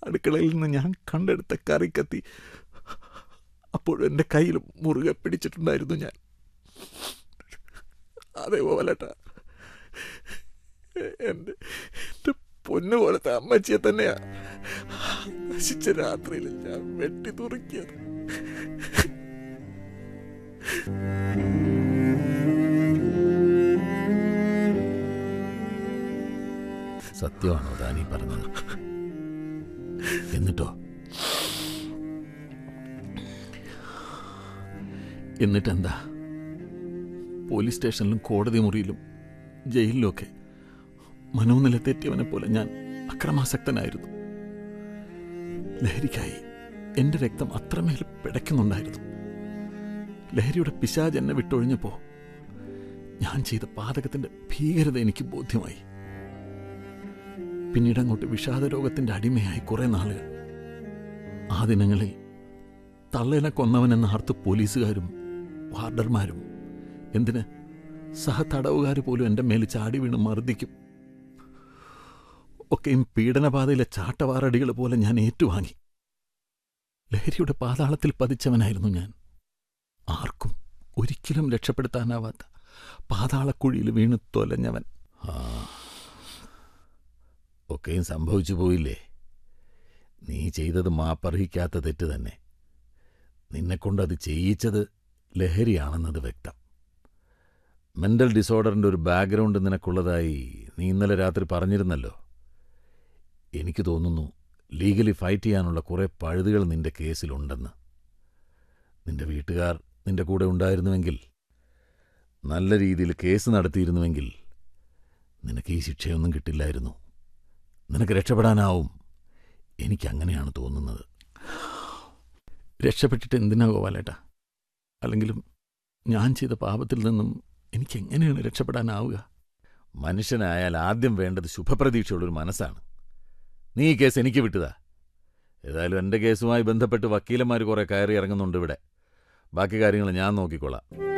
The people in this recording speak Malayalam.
അടുക്കളയിൽ നിന്ന് ഞാൻ കണ്ടെടുത്ത കറിക്കത്തി അപ്പോഴും എൻ്റെ കയ്യിൽ മുറുകെ പിടിച്ചിട്ടുണ്ടായിരുന്നു ഞാൻ അതേപോലെട്ടാ എൻ്റെ എൻ്റെ പൊന്നു പോലത്തെ അമ്മച്ചിയെ തന്നെയാ നശിച്ച രാത്രിയിൽ ഞാൻ വെട്ടി തുറക്കിയത് സത്യമാണോ താനീ പറഞ്ഞത് എന്നിട്ടോ എന്നിട്ടെന്താ പോലീസ് സ്റ്റേഷനിലും കോടതി മുറിയിലും ജയിലിലുമൊക്കെ മനോനില തെറ്റിയവനെ പോലെ ഞാൻ അക്രമാസക്തനായിരുന്നു ലഹരിക്കായി എൻ്റെ രക്തം അത്രമേൽ പിടയ്ക്കുന്നുണ്ടായിരുന്നു ലഹരിയുടെ പിശാജ് എന്നെ വിട്ടൊഴിഞ്ഞപ്പോൾ ഞാൻ ചെയ്ത പാതകത്തിൻ്റെ ഭീകരത എനിക്ക് ബോധ്യമായി പിന്നീട് അങ്ങോട്ട് വിഷാദരോഗത്തിൻ്റെ അടിമയായി കുറേ നാളുകൾ ആ ദിനങ്ങളിൽ തള്ളേനെ കൊന്നവനെന്ന് ആർത്ത് പോലീസുകാരും വാർഡർമാരും എന്തിന് സഹതടവുകാർ പോലും എൻ്റെ മേൽ ചാടി വീണ് മർദ്ദിക്കും ഒക്കെയും പീഡനപാതയിലെ ചാട്ടവാറടികൾ പോലെ ഞാൻ ഏറ്റുവാങ്ങി ലഹരിയുടെ പാതാളത്തിൽ പതിച്ചവനായിരുന്നു ഞാൻ ആർക്കും ഒരിക്കലും രക്ഷപ്പെടുത്താനാവാത്ത പാതാളക്കുഴിയിൽ വീണ് തൊലഞ്ഞവൻ ആ ഒക്കെയും സംഭവിച്ചു പോയില്ലേ നീ ചെയ്തത് മാപ്പർഹിക്കാത്ത തെറ്റ് തന്നെ നിന്നെക്കൊണ്ടത് ചെയ്യിച്ചത് ലഹരിയാണെന്നത് വ്യക്തം മെൻ്റൽ ഡിസോർഡറിൻ്റെ ഒരു ബാക്ക്ഗ്രൗണ്ട് നിനക്കുള്ളതായി നീ ഇന്നലെ രാത്രി പറഞ്ഞിരുന്നല്ലോ എനിക്ക് തോന്നുന്നു ലീഗലി ഫൈറ്റ് ചെയ്യാനുള്ള കുറേ പഴുതുകൾ നിന്റെ കേസിലുണ്ടെന്ന് നിന്റെ വീട്ടുകാർ നിന്റെ കൂടെ ഉണ്ടായിരുന്നുവെങ്കിൽ നല്ല രീതിയിൽ കേസ് നടത്തിയിരുന്നുവെങ്കിൽ നിനക്ക് ഈ ശിക്ഷയൊന്നും കിട്ടില്ലായിരുന്നു നിനക്ക് രക്ഷപ്പെടാനാവും എനിക്കങ്ങനെയാണ് തോന്നുന്നത് രക്ഷപ്പെട്ടിട്ട് എന്തിനാ ഗോപാലേട്ടാ അല്ലെങ്കിലും ഞാൻ ചെയ്ത പാപത്തിൽ നിന്നും എനിക്ക് എങ്ങനെയാണ് രക്ഷപ്പെടാനാവുക മനുഷ്യനായാൽ ആദ്യം വേണ്ടത് ശുഭപ്രതീക്ഷയുള്ളൊരു മനസ്സാണ് നീ ഈ കേസ് എനിക്ക് വിട്ടുതാ ഏതായാലും എൻ്റെ കേസുമായി ബന്ധപ്പെട്ട് വക്കീലന്മാർ കുറേ കയറി ഇറങ്ങുന്നുണ്ട് ഇവിടെ ബാക്കി കാര്യങ്ങൾ ഞാൻ നോക്കിക്കോളാം